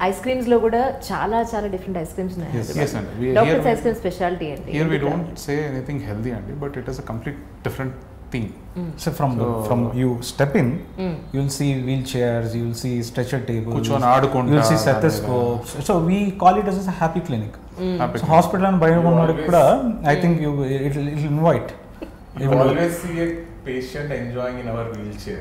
Ice creams లో కూడా చాలా చాలా డిఫరెంట్ ఐస్ క్రీమ్స్ ఉన్నాయి Yes, yes అండి. We- doctors here- ice cream speciality ఏంటి here we don't say anything healthy అండి but it is a complete different thing So from the, So- from you step in, Mm. you'll see wheelchairs, you'll see stretcher tables, కూర్చొని ఆడుకుంటా you'll see దాని stethoscopes. So we call it as a happy clinic. Happy So hospital and బయట You ఉన్నవాడికి always- కూడా I think you it it invite You always see a patient enjoying in our wheelchair.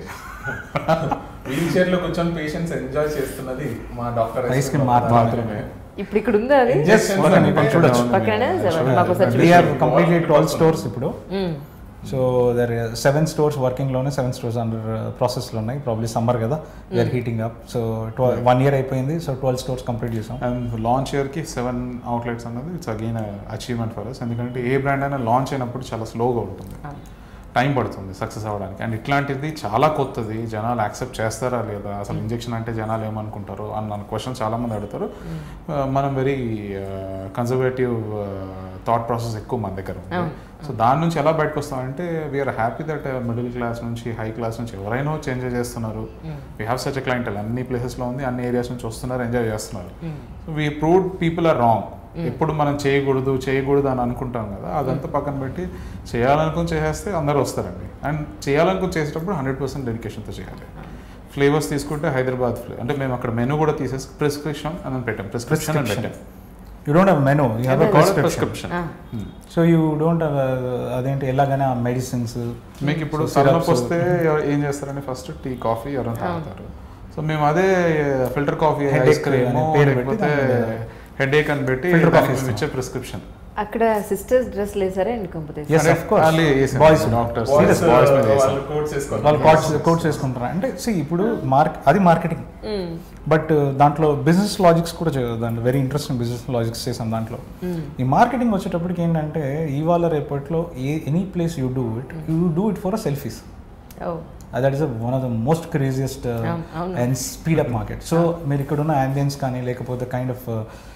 Wheelchair లో కూర్చొని patients enjoy చేస్తున్నది మా doctor Ice cream మాత్రమే. ఇప్పుడు ఇక్కడ ఉందా అది Yes, ఉందండి, ఇక్కడ చూడొచ్చు. పక్కనే Sure. మాకు ఒకసారి వీ హ్యావ్ చూపించండి. కంప్లీట్లీ ట్వెల్వ్ స్టోర్స్ ఇప్పుడు hmm. So there seven stores వర్కింగ్లోనే సెవెన్ స్టోర్స్ అండర్ ప్రాసెస్లో ఉన్నాయి ప్రాబ్లీ సమ్మర్ కదా they are heating up so one year అయిపోయింది సో ట్వెల్వ్ స్టోర్స్ కంప్లీట్ చేసాం అండ్ లాంచ్ ఇయర్కి సెవెన్ అవుట్లెట్స్ అన్నది it's again achievement for us ఎందుకంటే ఏ బ్రాండ్ అయినా లాంచ్ అయినప్పుడు చాలా స్లోగా ఉంటుంది అవును. టైం పడుతుంది సక్సెస్ అవ్వడానికి అండ్ ఇట్లాంటిది చాలా కొత్తది జనాలు యాక్సెప్ట్ చేస్తారా లేదా అసలు ఇంజెక్షన్ అంటే జనాలు ఏమనుకుంటారు అన్న క్వశ్చన్ చాలా మంది అడుగుతారు Uh, మనం వెరీ కన్జర్వేటివ్ థాట్ ప్రాసెస్ ఎక్కువ మన దగ్గర ఉంది అవును. సో దాని నుంచి ఎలా బయటకు వస్తామంటే we're happy that middle class నుంచి హై క్లాస్ నుంచి ఎవరైనా వచ్చి ఎంజాయ్ చేస్తున్నారు వీ హ్యావ్ సచ్ క్లయింటల్ అన్ని ప్లేసెస్లో ఉంది అన్ని ఏరియాస్ నుంచి వస్తున్నారు ఎంజాయ్ చేస్తున్నారు so we proved people are wrong ఎప్పుడు మనం చేయకూడదు చేయకూడదు అని అనుకుంటాం కదా అదంతా పక్కన పెట్టి చేయాలనుకుని చేసేస్తే అందరూ వస్తారండి అండ్ చేయాలనుకుని చేసేటప్పుడు హండ్రెడ్ పర్సెంట్ డెడికేషన్తో చేయాలి ఫ్లేవర్స్ తీసుకుంటే హైదరాబాద్ ఫ్లే అంటే మేము అక్కడ మెనూ కూడా తీసేసి ప్రిస్క్రిప్షన్ అని పెట్టాం ప్రిస్క్రిప్షన్ అని పెట్టాం you don't have menu you have prescription prescription ah. So you don't have అదేంటి ఎలాగైనా మెడిసిన్స్ మీకు ఇప్పుడు So, తలనొప్పి syrups. వస్తే ఎవ- ఏం చేస్తారంటే ఫస్ట్ టీ కాఫీ ఎవరైనా తాగుతారు సో మేము అదే filter coffee Headache ice cream అనే పేరు పెట్టి లేకపోతే దాని మీద హెడ్ ఏక్ అని పెట్టి Filter దానికి coffee మేము ఇస్తాం. ఇచ్చే ప్రిస్క్రిప్షన్ అక్కడ సిస్టర్స్ డ్రెస్ లేసారా అండి company Yes, of course. Boys. Doctors Serious boys మీద వేసాం. వాళ్ళు కోట్స్ వేసుకోవాలి వాళ్ళు కోట్స్ కోట్స్ వేసుకుంటారు అంటే see ఇప్పుడు మార్క్ అది మార్కెటింగ్ బట్ దాంట్లో బిజినెస్ లాజిక్స్ కూడా చే- దాంట్లో వెరీ ఇంట్రెస్టింగ్ బిజినెస్ లాజిక్స్ చేసాం దాంట్లో ఈ మార్కెటింగ్ వచ్చేటప్పటికి ఏంటంటే ఇవాళ రేపట్లో a any place you do it you do it for a selfies oh that is one of the most craziest అవును, అవును. And speed up market so మీరు ఇక్కడ ఉన్న అంబియన్స్ కానీ లేకపోతే కైండ్ ఆఫ్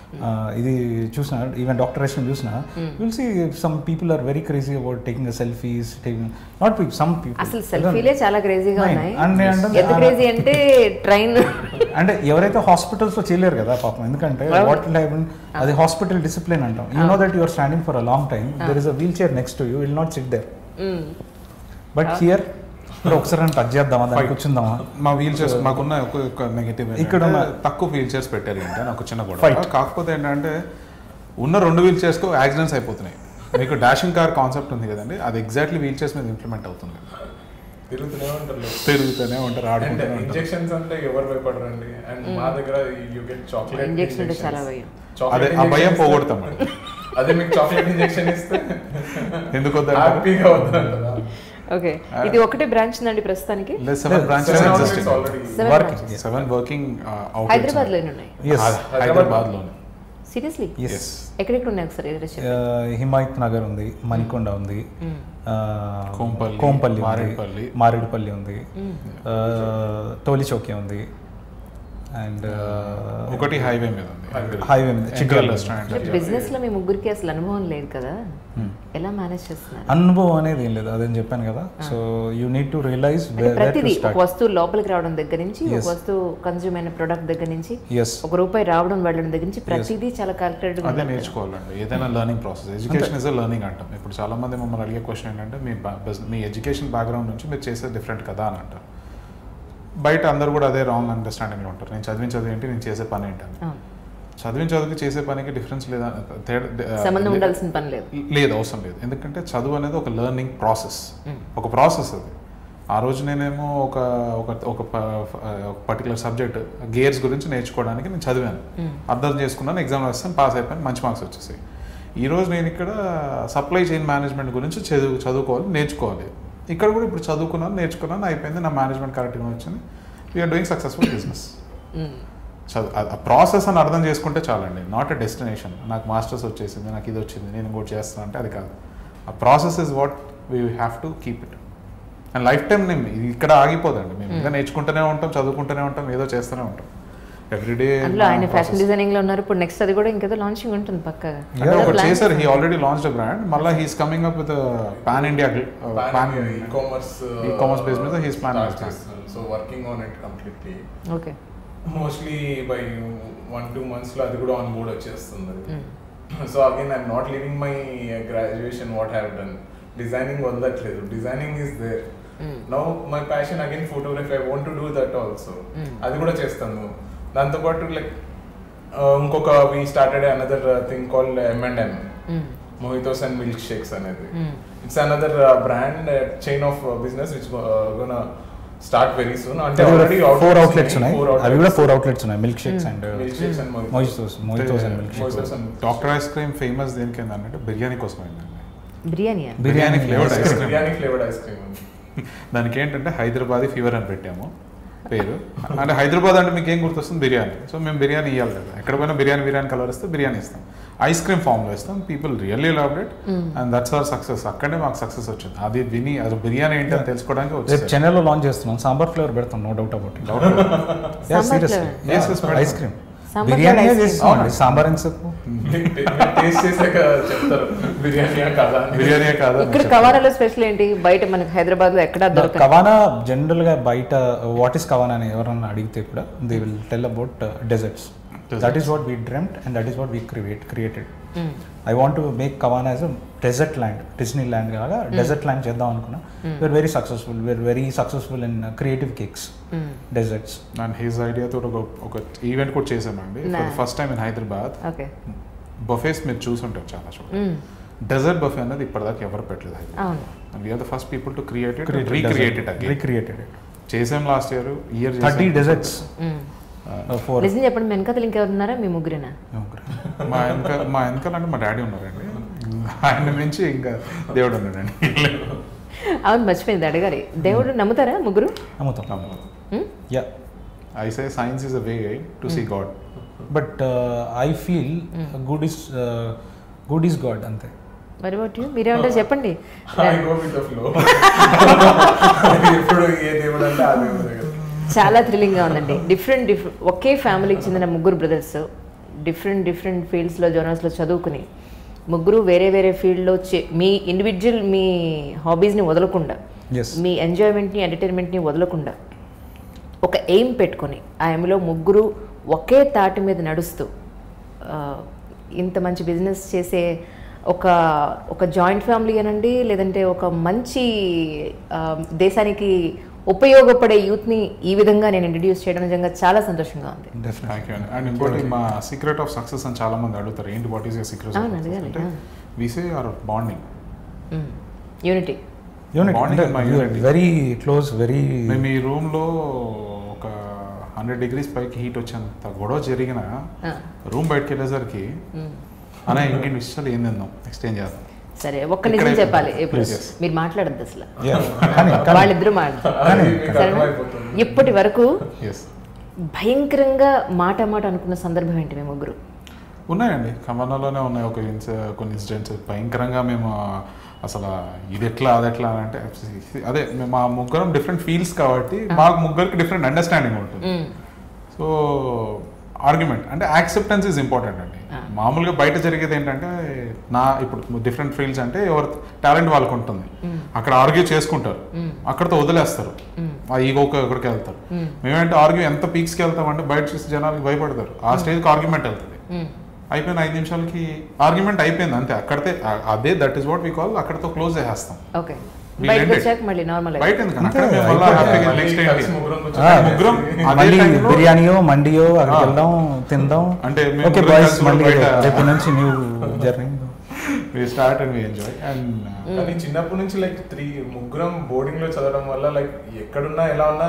ఇది చూసిన ఈవెన్ డాక్టర్ రేషన్ చూసిన will see some people are very crazy about taking selfies taking not people some people అసలు సెల్ఫీలే చాలా క్రేజీగా Right. ఉన్నాయి And నేను అంటే- ఎంత క్రేజీ అంటే ట్రైన్ అంటే ఎవరైతే హాస్పిటల్స్ లో చేయలేరు కదా పాపం ఎందుకంటే అవును. వాట్ అది హాస్పిటల్ డిసిప్లిన్ అంటాం you know that your standing for a long time there is a wheelchair next you will not sit there but here ఒకసారి టచ్ చేద్దామా దానికి కూర్చుందామా మా వీల్ చైర్స్ మాకున్న ఒక నెగిటివ్ ఇక్కడ ఇక్కడ ఉన్న- తక్కువ వీల్ చైర్స్ పెట్టారు ఏంటి నాకు చిన్న గొడవ Fight. కాకపోతే ఏంటంటే ఉన్న రెండు వీల్ చైర్స్కు యాక్సిడెంట్స్ అయిపోతున్నాయి మీకు డాషింగ్ కార్ కాన్సెప్ట్ ఉంది కదండి అది ఎగ్జాక్ట్లీ వీల్ చైర్స్ మీద ఇంప్లిమెంట్ అవుతుంది తిరుగుతూనే ఉంటారు తిరుగుతూనే ఉంటారు అండ్ ఆడుకుంటూనే ఉంటారు ఇంజెక్షన్స్ అంటే ఎవరు భయపడరండి అండ్ మా దగ్గర యూ గెట్ చాక్లెట్ ఇంజెక్షన్ అంటే చాలా భయం అదే ఆ భయం పోగొడతాం అండి. అదే మీకు చాక్లెట్ ఇంజెక్షన్ ఇస్తే ఎందుకు వద్దంటారు? హ్యాపీగా వద్దంటారా ఓకే ఇది ఒకటే బ్రాంచ్ ఉందండి ప్రస్తుతానికి లేదు seven branches Seven existing outlets already. Seven Working. branches. Seven working Hyderabad లోనే ఉన్నాయి ఎస్ హైదరాబాద్ లోనే సీరియస్లీ ఎస్ ఎక్కడెక్కడ ఉన్నాయి ఒకసారి ఎదురు చెప్పండి హిమాయత్ నగర్ ఉంది మణికొండ ఉంది మ్మ్. ఆ, కోంపల్లి, కోంపల్లి ఉంది, మారేడుపల్లి. మారేడుపల్లి ఉంది ఆ, టోలి చౌకి ఉంది అండ్ ఒకటి హైవే మీద ఉంది హైవే మీద చికెన్ చిక్కల్ రెస్టారెంట్ బిజినెస్ లో మీ ముగ్గురికి అసలు అనుభవం లేదు కదా ఎలా మేనేజ్ చేస్తున్నారు అనుభవం అనేది ఏం లేదు అదని చెప్పాను కదా so you need to realise అంటే ప్రతిదీ ఒక వస్తువు లోపలికి రావడం దగ్గర నుంచి ఒక Yes. వస్తువు కన్జ్యూమ్ అయిన ప్రొడక్ట్ దగ్గర నుంచి ఎస్ ఒక రూపాయి రావడం వెళ్ళడం దగ్గర నుంచి ప్రతిదీ చాలా క్యాల్కులేటెడ్ గా అదే ఉండాలి కదా. నేర్చుకోవాలండి ఏదైనా learning process education is a learning అంటాం ఇప్పుడు చాలా మంది మమ్మల్ని అడిగే క్వశ్చన్ ఏంటంటే మీ బా- బస్- మీ ఎడ్యుకేషన్ బ్యాక్గ్రౌండ్ నుంచి మీరు చేసేది డిఫరెంట్ కదా అని అంటారు బయట అందరూ కూడా అదే రాంగ్ అండర్స్టాండింగ్లో ఉంటారు నేను చదివిన చదువు ఏంటి నేను చేసే పని ఏంటి అని అవును. చదివిన చదువుకి చేసే పనికి డిఫరెన్స్ లేదా తేడా- సంబంధం లే- ఉండాల్సిన పని లేదు లేదు అవసరం లేదు ఎందుకంటే చదువు అనేది ఒక లెర్నింగ్ ప్రాసెస్ Mm. ఒక ప్రాసెస్ అది ఆ రోజు నేనేమో ఒక ఒక ఒక పర్టికులర్ సబ్జెక్ట్ గేర్స్ గురించి నేర్చుకోవడానికి నేను చదివాను Mm. అర్థం చేసుకున్నాను ఎగ్జామ్ రాస్తాను పాస్ అయిపోయాను మంచి మార్క్స్ వచ్చేసాయి ఈ రోజు నేను ఇక్కడ సప్లై చైన్ మేనేజ్మెంట్ గురించి చదువు చదువుకోవాలి నేర్చుకోవాలి ఇక్కడ కూడా ఇప్పుడు చదువుకున్నాను నేర్చుకున్నాను అయిపోయింది నా మేనేజ్మెంట్ కరెక్ట్గా వచ్చింది we're doing successful business hmm. చదువు ఆ ప్రాసెస్ అని అర్థం చేసుకుంటే చాలండి నాట్ ఎ డెస్టినేషన్ నాకు మాస్టర్స్ వచ్చేసింది నాకు ఇది వచ్చింది నేను ఇంకోటి చేస్తాను అంటే అది కాదు ఆ process is what we have to keep it and life time నేను ఇది ఇక్కడ ఆగిపోదండి మేము ఇంకా నేర్చుకుంటూనే ఉంటాం చదువుకుంటూనే ఉంటాం ఏదో చేస్తూనే ఉంటాం ఎవ్రీడే అందులో ఆయన ఫ్యాషన్ డిజైనింగ్ లో ఉన్నారు ఇప్పుడు నెక్స్ట్ అది కూడా ఇంకేదో లాంచింగ్ ఉంటుంది పక్కగా అంటే ఒకటి చేశారు హీ ఆల్రెడీ లాంచ్ బ్రాండ్ మళ్ళీ he's coming up with pan India pan e-commerce E-commerce base మీద he's planning his plan. So working on it completely okay mostly by one two మంత్స్లో అది కూడా ఆన్ బోర్డ్ వచ్చేస్తుంది so again I'm not living my graduation what have done designing వదలట్లేదు designing is there now my passion again photography I want to do that also Mm. అది కూడా చేస్తాను దాంతోపాటు like ఇంకొక we started another thing call M and M mojitos and milk shakes అనేది it's another brand chain of business which gonna start very soon అంటే already four outlets ఉన్నాయి అవి కూడా ఫోర్ అవుట్లెట్స్ ఉన్నాయి milk shakes and milk shakes and mojitos mojitos and milk Mojitos shakes and doctor ice cream famous దేనికి ఏంటంటే బిర్యానీ కోసం ఏంటంటే బిర్యానీయా biryani flavoured ice cream biryani flavoured ice cream దానికి ఏంటంటే హైదరాబాదీ ఫీవర్ అని పెట్టాము పేరు అంటే హైదరాబాద్ అంటే మీకు ఏం గుర్తొస్తుంది బిర్యానీ సో మేము బిర్యానీ ఇవ్వాలి కదా ఎక్కడ పోయినా బిర్యానీ బిర్యానీ కలర్ ఇస్తే బిర్యానీ ఇస్తాం ఐస్ క్రీమ్ ఫామ్లో ఇస్తాం people really love it and that's our success అక్కడే మాకు సక్సెస్ వచ్చింది అది విని అది బిర్యానీ ఏంటి అని తెలుసుకోవడానికి రేపు వచ్చింది చెన్నైలో లాంచ్ చేస్తున్నాం సాంబార్ ఫ్లేవర్ పెడతాం no doubt about it sambar flavor? Yes, yes, madam. Ice cream sambar biryani flavour ice cream. చేస్తాం సాంబార్ ఎంత సేపు టేస్ట్ చేసాక చెప్తారు బిర్యానీ కాదా అని. బిర్యానీ కాదా ఇక్కడ కవానాలో స్పెషల్ ఏంటి బయట మనకి హైదరాబాద్ లో ఎక్కడ దొరకదు కవానా జనరల్ గా బయట వాట్ ఈస్ కవానా అని ఎవరన్నా అడిగితే కూడా they will tell about desserts that is what we dreamt and that is what we create created I want may కవానా as a dessert land Disneyland కాగా డెజర్ట్ ల్యాండ్ చేద్దాం అనుకున్నా we're very successful we're very successful in creative cakes desserts and his ఐడియాతో ఒక ఒక event కూడా చేసామండి Nah. First time in Hyderabad okay buffets మీరు చూసుంటారు చాలా చోట్ల డెజర్ట్ బఫే అనేది ఇప్పటిదాకా ఎవరు పెట్టలేదు హైదరాబాద్ అవును and we're the first people to create it recreate it again recreated చేసాం last year year thirty desserts hmm. Four నిజం చెప్పండి మీ వెనకతలు ఇంకెవరు ఉన్నారా మీ ముగ్గురేనా మా వెనక మా వెనకాల అంటే మా డాడీ ఉన్నారండి ఆయన నుంచి ఇంకా దేవుడు ఉన్నాడండి అవును మర్చిపోయింది అడగాలి దేవుడు నమ్ముతారా ముగ్గురు అమ్ముతాం మ్మ్? Yeah I say science is a way to see God but I feel good is good is God అంతే మరి వాట్ మీరేమంటారు చెప్పండి I go with the flow. ఎప్పుడు ఏ దేవుడు అంటే ఆ దేవుడు కదా చాలా థ్రిల్లింగ్గా ఉందండి డిఫరెంట్ డిఫరెంట్ ఒకే ఫ్యామిలీకి చెందిన ముగ్గురు బ్రదర్స్ డిఫరెంట్ డిఫరెంట్ ఫీల్డ్స్లో జోనర్స్లో చదువుకుని ముగ్గురు వేరే వేరే ఫీల్డ్లో మీ ఇండివిజువల్ మీ హాబీస్ని వదలకుండా Yes. మీ ఎంజాయ్మెంట్ని ఎంటర్టైన్మెంట్ని వదలకుండా ఒక ఎయిమ్ పెట్టుకొని ఆ ఎయిమ్లో ముగ్గురు ఒకే తాటి మీద నడుస్తూ ఆ, ఇంత మంచి బిజినెస్ చేసే ఒక ఒక జాయింట్ ఫ్యామిలీ అనండి లేదంటే ఒక మంచి ఆ, దేశానికి ఉపయోగపడే యూత్ని ఈ విధంగా నేను ఇంట్రడ్యూస్ చేయడం నిజంగా చాలా సంతోషంగా ఉంది డెఫినెట్ థ్యాంక్ యూ అండి అండ్ ఇంకోటి మా సీక్రెట్ ఆఫ్ సక్సెస్ అని చాలా మంది అడుగుతారు ఏంటి వాట్ ఈస్ యర్ సీక్రెట్ అవును, అడగాలి, అంటే ఆ. We say are bonding unity unit Bonding and my unity. Very close very మేము ఈ రూమ్ లో ఒక హండ్రెడ్ డిగ్రీస్ పైకి హీట్ వచ్చేంత గొడవ జరిగిన రూమ్ బయటకు వెళ్ళేసరికి అనే ఇంకేంటి విషయాలు ఏం తిందాం ఎక్స్చేంజ్ చేద్దాం సరే ఒక్క నిజం ఇక్కడే చెప్పాలి ఇప్పుడు Please. మీరు మాట్లాడద్దు అసలు కానీ కానీ వాళ్ళిద్దరూ మాట్లాడు అది కానీ- మీకు సరేనా అర్థమైపోతుంది ఇప్పటి వరకు ఎస్ భయంకరంగా మాట మాట అనుకున్న సందర్భం ఏంటి మేము ముగ్గురు ఉన్నాయండి ఖమ్మనంలోనే ఉన్నాయి ఒక ఇన్స కొన్ని ఇన్సిడెంట్స్ భయంకరంగా మేము అసలు ఇది ఎట్లా అది ఎట్లా అని అంటే అదే మేము మా ముగ్గురం డిఫరెంట్ ఫీల్డ్స్ కాబట్టి మాకు ముగ్గురికి డిఫరెంట్ అండర్స్టాండింగ్ ఉంటుంది మ్మ్. సో ఆర్గ్యుమెంట్ అంటే యాక్సెప్టెన్స్ ఈజ్ ఇంపార్టెంట్ అండి Ah. మామూలుగా బయట జరిగేది ఏంటంటే నా ఇప్పుడు డిఫరెంట్ ఫీల్డ్స్ అంటే ఎవరు టాలెంట్ వాళ్ళకు ఉంటుంది అక్కడ ఆర్గ్యూ చేసుకుంటారు అక్కడతో వదిలేస్తారు ఆ ఈగోకి ఎక్కడికి వెళ్తారు మేమేంటే ఆర్గ్యూ ఎంత పీక్స్కి వెళ్తామంటే బయట చూసి జనాలకి భయపడతారు ఆ స్టేజ్కి ఆర్గ్యుమెంట్ వెళ్తుంది మ్మ్. అయిపోయిన ఐదు నిమిషాలకి ఆర్గ్యుమెంట్ అయిపోయింది అంతే అక్కడితే ఆ- అదే that is what we call అక్కడతో క్లోజ్ చేసేస్తాం ఓకే We బయటకు ended. వచ్చాక మళ్ళీ నార్మల్ బయట ఎందుకు అంతే, అక్కడ మేము మళ్ళా అయిపోయింది. హ్యాపీగా మళ్ళీ నెక్స్ట్ కలిసి ఏంటి ముగ్గురం ఆ, కూర్చొని ముగ్గురం అదే మళ్ళీ టైంలో- బిర్యానీయో మండియో అక్కడికి ఆ. వెళ్దాం తిందాం అంటే మేము ఓకే ముగ్గురం బాయ్స్ కలిసి మళ్ళీ బయట- రేపు నుంచి new journey we start and we enjoy and కానీ చిన్నప్పటి నుంచి లైక్ త్రీ ముగ్గురం బోర్డింగ్ లో చదవడం వల్ల లైక్ ఎక్కడున్నా ఎలా ఉన్నా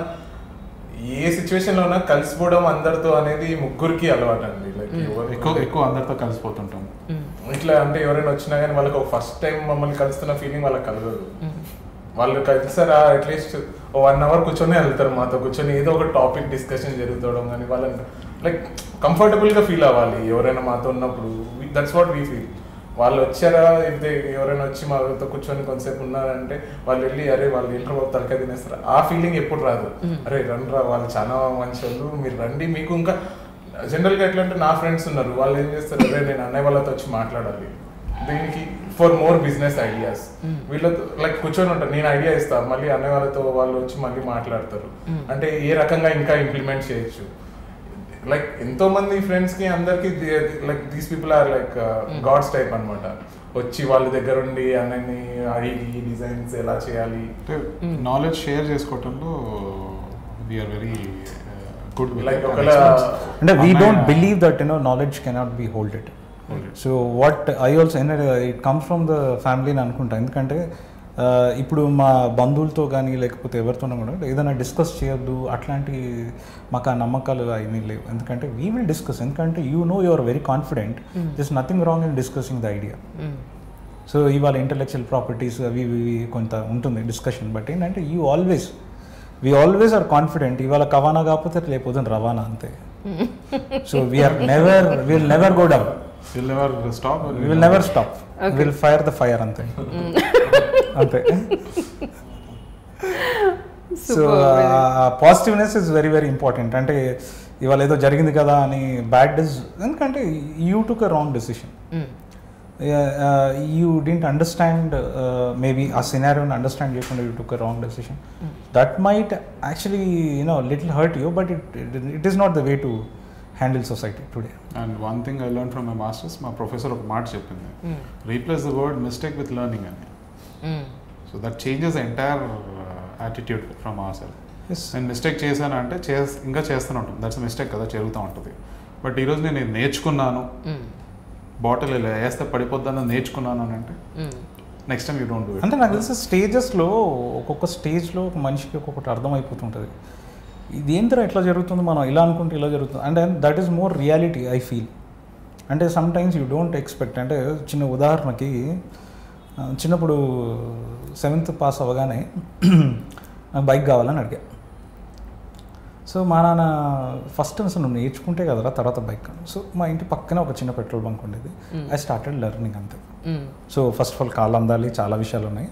ఏ సిచ్యువేషన్ లో ఉన్నా కలిసిపోవడం అందరితో అనేది ముగ్గురికి అలవాటు అండి లైక్ ఎవరు ఎక్కువ ఎక్కువ అందరితో కలిసిపోతుంటాం ఇట్లా అంటే ఎవరైనా వచ్చినా కానీ వాళ్ళకి ఒక ఫస్ట్ టైం మమ్మల్ని కలుస్తున్న ఫీలింగ్ వాళ్ళకి కలగదు వాళ్ళు కలిసారా అట్లీస్ట్ ఓ వన్ అవర్ కూర్చొని వెళ్తారు మాతో కూర్చొని ఏదో ఒక టాపిక్ డిస్కషన్ జరుగుతుండడం కానీ వాళ్ళని లైక్ కంఫర్టబుల్ గా ఫీల్ అవ్వాలి ఎవరైనా మాతో ఉన్నప్పుడు దట్స్ వాట్ వీ ఫీల్ వాళ్ళు వచ్చారా అయితే ఎవరైనా వచ్చి మాతో కూర్చొని కొంతసేపు ఉన్నారంటే వాళ్ళు వెళ్ళి అరే వాళ్ళు ఏంట్రా బాబు తలకాయ తినేస్తారు ఆ ఫీలింగ్ ఎప్పుడు రాదు అరే రండ్రా వాళ్ళు చాలా మంచి వాళ్ళు మీరు రండి మీకు ఇంకా జనరల్గా ఎట్లా అంటే నా ఫ్రెండ్స్ ఉన్నారు వాళ్ళు ఏం చేస్తారు అరే నేను అన్నయ్య వాళ్ళతో వచ్చి మాట్లాడాలి దీనికి ఫర్ మోర్ బిజినెస్ ఐడియాస్ వీళ్ళతో లైక్ కూర్చొని ఉంటారు నేను ఐడియా ఇస్తా మళ్ళీ అన్నయ్య వాళ్ళతో వాళ్ళు వచ్చి మళ్ళీ మాట్లాడతారు అంటే ఏ రకంగా ఇంకా ఇంప్లిమెంట్ చేయొచ్చు లైక్ ఎంతో మంది ఫ్రెండ్స్ కి అందరికి like these people are like gods type అన్నమాట వచ్చి వాళ్ళ దగ్గర ఉండి అన్నీ అడిగి డిజైన్స్ ఎలా చేయాలి అంటే నాలెడ్జ్ షేర్ చేసుకోవటంలో వీఆర్ వెరీ గుడ్ Like ఒకవేళ- అంటే we don't believe that you know knowledge cannot be holded so what I also it comes from the family అని అనుకుంటా ఎందుకంటే uh, ఇప్పుడు మా బంధువులతో కానీ లేకపోతే ఎవరితోనో కూడా ఏదైనా డిస్కస్ చేయొద్దు అట్లాంటి మాకు ఆ నమ్మకాలు అవన్నీ లేవు ఎందుకంటే వీ విల్ డిస్కస్ ఎందుకంటే you know you are very confident this nothing wrong in discussing the idea so ఇవాళ ఇంటలెక్చువల్ ప్రాపర్టీస్ అవి ఇవి కొంత ఉంటుంది డిస్కషన్ బట్ ఏంటంటే you always we always are confident ఇవాళ కవానా కాకపోతే లేకపోతే రవాణా అంతే so we're never will never go down will never stop will never stop will fire the fire అంతే అంతే so positiveness is very very important అంటే ఇవాళ ఏదో జరిగింది కదా అని బ్యాడ్ డిస్ ఎందుకంటే you took a wrong decision you didn't understand maybe ఆ సినారియోని అండర్స్టాండ్ చేయకుండా you took a wrong decision that might actually you know little hurt you but it it is not the way to handle society today and one thing I learn from my masters మా professor ఒక మాట చెప్పింది replace the word mistake with learning అని so that changes entire attitude from our self నేను mistake చేశాను అంటే చేస్ ఇంకా చేస్తూనే ఉంటాను దట్స్ మిస్టేక్ కదా జరుగుతూ ఉంటుంది బట్ ఈరోజు నేను ఇది నేర్చుకున్నాను బాటిల్ ఇలా వేస్తే పడిపోద్దని నేర్చుకున్నాను అని అంటే next time you don't do it అంటే నాకు తెలిసి స్టేజెస్లో ఒక్కొక్క స్టేజ్లో ఒక మనిషికి ఒక్కొక్కటి అర్థమైపోతుంటుంది ఇది ఏంటో ఎట్లా జరుగుతుంది మనం ఇలా అనుకుంటే ఇలా జరుగుతుంది అంటే that is more reality I feel అంటే sometimes you don't expect అంటే చిన్న ఉదాహరణకి ఆ, చిన్నప్పుడు సెవెంత్ పాస్ అవ్వగానే నాకు బైక్ కావాలని అడిగా సో మా నాన్న ఫస్ట్ అసలు నువ్వు నేర్చుకుంటే కదరా తర్వాత బైక్ సో మా ఇంటి పక్కనే ఒక చిన్న పెట్రోల్ బంక్ ఉండేది ఐ స్టార్టెడ్ లెర్నింగ్ అంతే సో ఫస్ట్ ఆఫ్ ఆల్ కాళ్ళు అందాలి చాలా విషయాలు ఉన్నాయి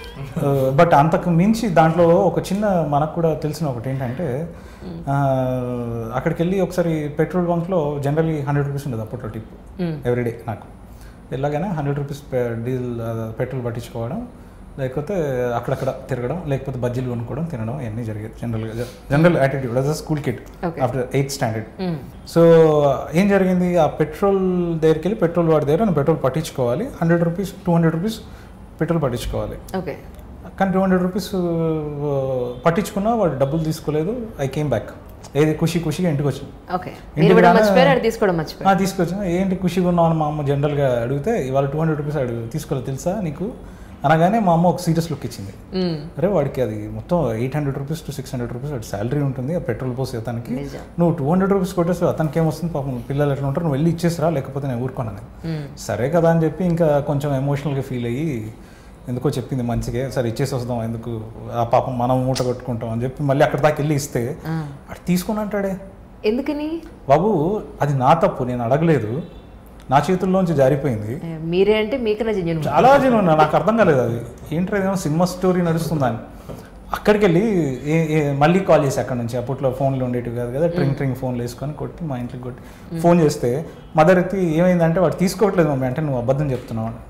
బట్ అంతకు మించి దాంట్లో ఒక చిన్న మనకు కూడా తెలిసిన ఒకటి ఏంటంటే ఆ, అక్కడికి వెళ్ళి ఒకసారి పెట్రోల్ బంక్లో జనరల్లీ హండ్రెడ్ రూపీస్ ఉండదు అప్పట్లో టిప్ ఎవ్రీడే నాకు వెళ్ళగానే హండ్రెడ్ రూపీస్ డీజిల్ పెట్రోల్ పట్టించుకోవడం లేకపోతే అక్కడక్కడ తిరగడం లేకపోతే బజ్జీలు కొనుక్కోవడం తినడం ఇవన్నీ జరిగేది జనరల్గా general attitude as school kid Okay. After eighth standard so ఏం జరిగింది ఆ పెట్రోల్ దగ్గరికి వెళ్ళి పెట్రోల్ వాడి దగ్గర నేను పెట్రోల్ పట్టించుకోవాలి hundred rupees two hundred rupees petrol పట్టించుకోవాలి ఓకే కానీ టూ హండ్రెడ్ రూపీస్ పట్టించుకున్నా వాడు డబ్బులు తీసుకోలేదు ఐ కేమ్ బ్యాక్ ఏది ఖుషి ఖుషిగా ఇంటికి వచ్చింది ఓకే ఇంటికి మీరు కూడా రానా- మర్చిపోయారు అది తీసుకోవడం ఆ, మర్చిపోయారు తీసుకొచ్చిన ఏంటి ఖుషిగా ఉన్నావు అని మా అమ్మ జనరల్గా అడిగితే ఇవాళ టూ హండ్రెడ్ రూపీస్ అడుగు తీసుకోలేదు తెలుసా నీకు అనగానే మా అమ్మ ఒక సీరియస్ లుక్ ఇచ్చింది మ్మ్. అరే వాడికి అది మొత్తం eight hundred rupees to six hundred rupees వాడి శాలరీ ఉంటుంది ఆ పెట్రోల్ పోసి అతనికి నిజం. నువ్వు టూ హండ్రెడ్ రూపీస్ కొట్టేసి అతనికి ఏమొస్తుంది పాపం పిల్లలు ఎట్లా ఉంటారు నువ్వు వెళ్ళి ఇచ్చేసిరా లేకపోతే నేను ఊరుకోనని మ్మ్. సరే కదా అని చెప్పి ఇంకా కొంచెం ఎమోషనల్గా ఫీల్ అయ్యి ఎందుకో చెప్పింది మంచిగా సరే ఇచ్చేసి వస్తాం ఎందుకు ఆ పాపం మనం మూట కొట్టుకుంటాం అని చెప్పి మళ్ళీ అక్కడ దాకా వెళ్ళి ఇస్తే ఆ. అటు తీసుకొని అంటాడే ఎందుకని బాబు అది నా తప్పు నేను అడగలేదు నా చేతుల్లోంచి జారిపోయింది ఏ, మీరే అంటే మీకన్నా జెన్యున్ చాలా జనం నాకు అర్థం కాలేదు అది ఏంటో ఏదైనా సినిమా స్టోరీ నడుస్తుందని అక్కడికి వెళ్ళి ఏ- ఏ- మళ్ళీ కాల్ చేసి అక్కడ నుంచి అప్పట్లో ఫోన్లు ఉండేటివి కాదు కదా ట్రింగ్ ట్రింగ్ ఫోన్లు వేసుకొని కొట్టి మా ఇంట్లోకి కొట్టి ఫోన్ చేస్తే మదర్ ఎత్తి ఏమైందంటే వాడు తీసుకోవట్లేదు మమ్మీ అంటే నువ్వు అబద్ధం చెప్తున్నావు అని.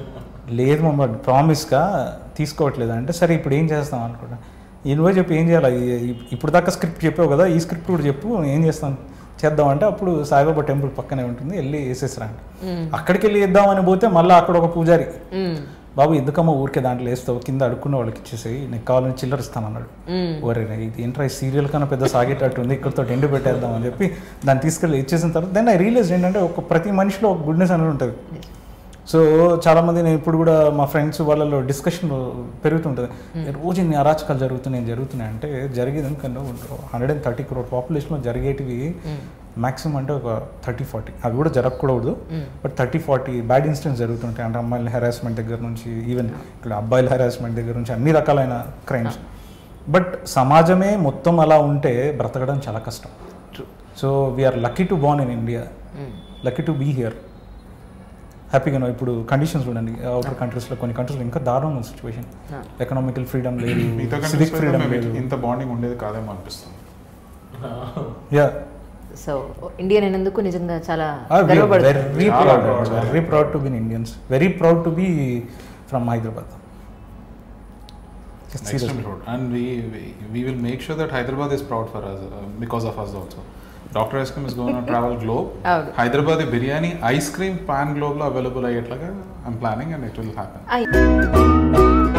లేదు మమ్మీ వాడు ప్రామిస్గా తీసుకోవట్లేదు అంటే సరే ఇప్పుడు ఏం చేస్తాం అనుకుంటా ఈ నువ్వే చెప్పి ఏం చేయాలి ఈ- ఈ- ఇప్పుడు దాకా స్క్రిప్ట్ చెప్పావు కదా ఈ స్క్రిప్ట్ కూడా చెప్పు ఏం చేస్తాం చేద్దాం అంటే అప్పుడు సాయిబాబా టెంపుల్ పక్కనే ఉంటుంది వెళ్ళి వేసేసరా అంటే అక్కడికి వెళ్ళి వేద్దామని పోతే మళ్ళీ అక్కడ ఒక పూజారి బాబు ఎందుకమ్మా ఊరికే దాంట్లో వేస్తావు కింద అడుక్కున్న వాళ్ళకి ఇచ్చేసి నీకు కావాలని చిల్లర ఇస్తానన్నాడు ఒరే రే, ఇది ఏంట్రా ఈ సీరియల్ కన్నా పెద్ద సాగేటట్టు ఉంది ఇక్కడతో ఎండు పెట్టేద్దాం అని చెప్పి దాన్ని తీసుకెళ్ళి ఇచ్చేసిన తర్వాత దెన్ ఐ రియలైజ్ ఏంటంటే ఒక ప్రతి మనిషిలో ఒక గుడ్నెస్ అనేది ఉంటుంది సో చాలామంది నేను ఇప్పుడు కూడా మా ఫ్రెండ్స్ వాళ్ళలో డిస్కషన్ పెరుగుతుంటుంది రోజు ఇన్ని అరాచకాలు జరుగుతున్నాయి జరుగుతున్నాయి అంటే జరిగేది ఎందుకంటే హండ్రెడ్ అండ్ థర్టీ క్రోర్ పాపులేషన్లో జరిగేటివి మ్యాక్సిమం అంటే ఒక థర్టీ ఫార్టీ అవి కూడా జరగకూడదు but thirty forty bad incidents జరుగుతుంటాయి అంటే అమ్మాయిల హెరాస్మెంట్ దగ్గర నుంచి ఈవెన్ ఇక్కడ అబ్బాయిల హెరాస్మెంట్ దగ్గర నుంచి అన్ని రకాలైన క్రైమ్స్ బట్ సమాజమే మొత్తం అలా ఉంటే బ్రతకడం చాలా కష్టం so we are lucky to born in India lucky to be here హ్యాపీగా ఇప్పుడు కండిషన్స్ చూడండి అవుటర్ కంట్రీస్లో కొన్ని కంట్రీస్లో ఇంకా దారుణం ఉంది సిచ్యువేషన్ ఎకనామికల్ ఫ్రీడమ్ లేదు మిగతా సివిక్ కంట్రీస్ ఫ్రీడమ్ లేదు ఇంత బాండింగ్ ఉండేది కాదేమో అనిపిస్తుంది యా సో ఇండియన్ అయినందుకు నిజంగా చాలా వెరీ గర్వపడుతుంది చాలా proud proud. Very proud to be Indians very proud to be from Hyderabad extremely proud and we, we we will make sure that hyderabad is proud for us uh, because of us also doctor ice cream is gone travel globe అవును. Hyderabad biryani ice cream pan globe లో available అయ్యేట్లాగా I'm planning and it will happen I-